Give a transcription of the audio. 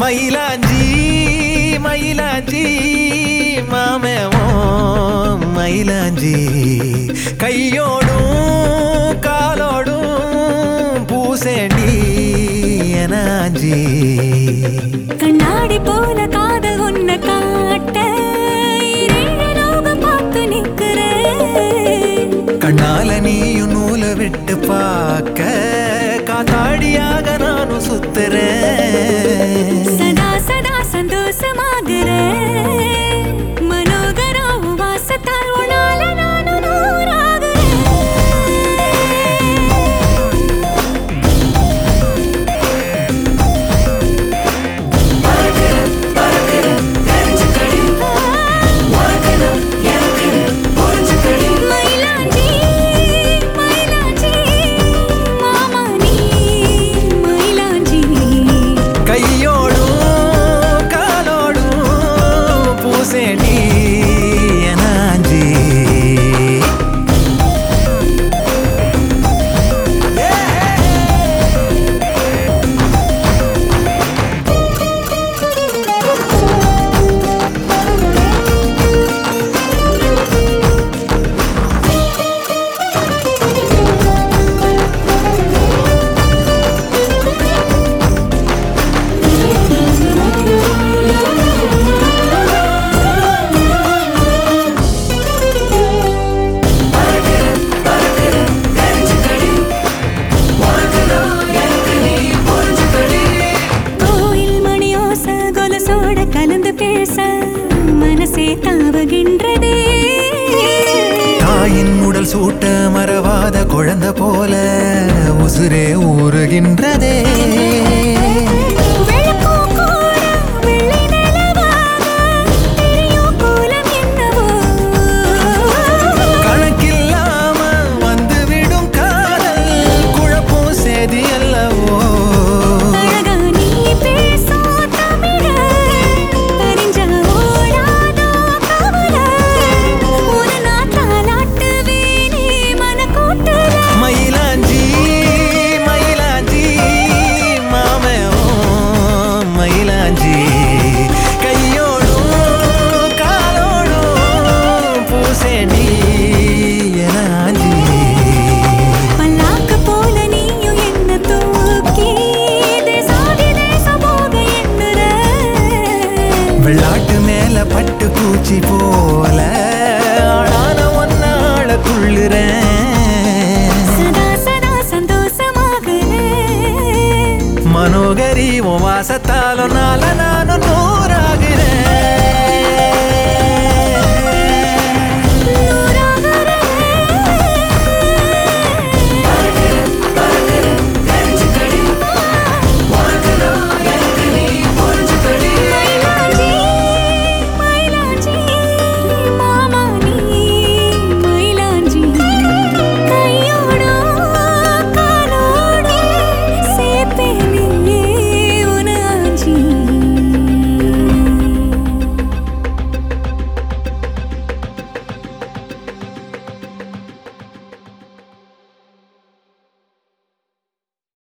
மயிலாஞ்சி மயிலாஞ்சி மாமேவோ மயிலாஞ்சி கையோடும் காலோடும் பூசேண்டி எனாஞ்சி கண்ணாடி போல காதல் உன்னை காட்ட இரேழு லோகம் பார்த்து நிக்கிறேன் கண்ணால நீயும் நூலை விட்டு பார்க்க காத்தாடியாக நானும் சுத்துறேன் சதா சதா சந்தோஷமாகிறேன் மனோகரா உன் வாசத்தால் உன்னால நானும் நூறாகிறேன் மயிலாஞ்சி மயிலாஞ்சி மாமா நீ மயிலாஞ்சி கையோடும் காலோடும் பூசேண்டி எனாஞ்சி கோயில் மணியோச கொலசோட கலந்து பேச மனசே தாவுகின்றதே தாயின் உடல் சூட்ட மறவாத குழந்தை போல உசுரே ஊறுகின்றதே வெள்ளப்பூ கூட வெள்ளி நிலவாக தெரியும் கோலம் என்னவோ கணக்கில்லாம வந்துவிடும் காதல் குழப்பம் சேதி அல்லவோ அழகா நீ பேசும் தமிழ தெரிஞ்ச ஓடாதோ கவல ஒரு நாள் தாலாட்டுவேனே மனக்கூட்டுல மயிலாஞ்சி மயிலாஞ்சி மாமேவோ மயிலாஞ்சி கையோடும் காலோடும் பூசேண்டி எனாஞ்சி பல்லாக்கு போல நீயும் என்ன தூக்கி தேசாதி தேசம் போக எண்ணுற வெள்ளாட்டு மேல பட்டு பூச்சி போல ஆளான ஒன்னாள துள்ளுறேன் சதா சதா சந்தோஷமாக மனோகரி உன் வாசத்தாலும் நால நானும்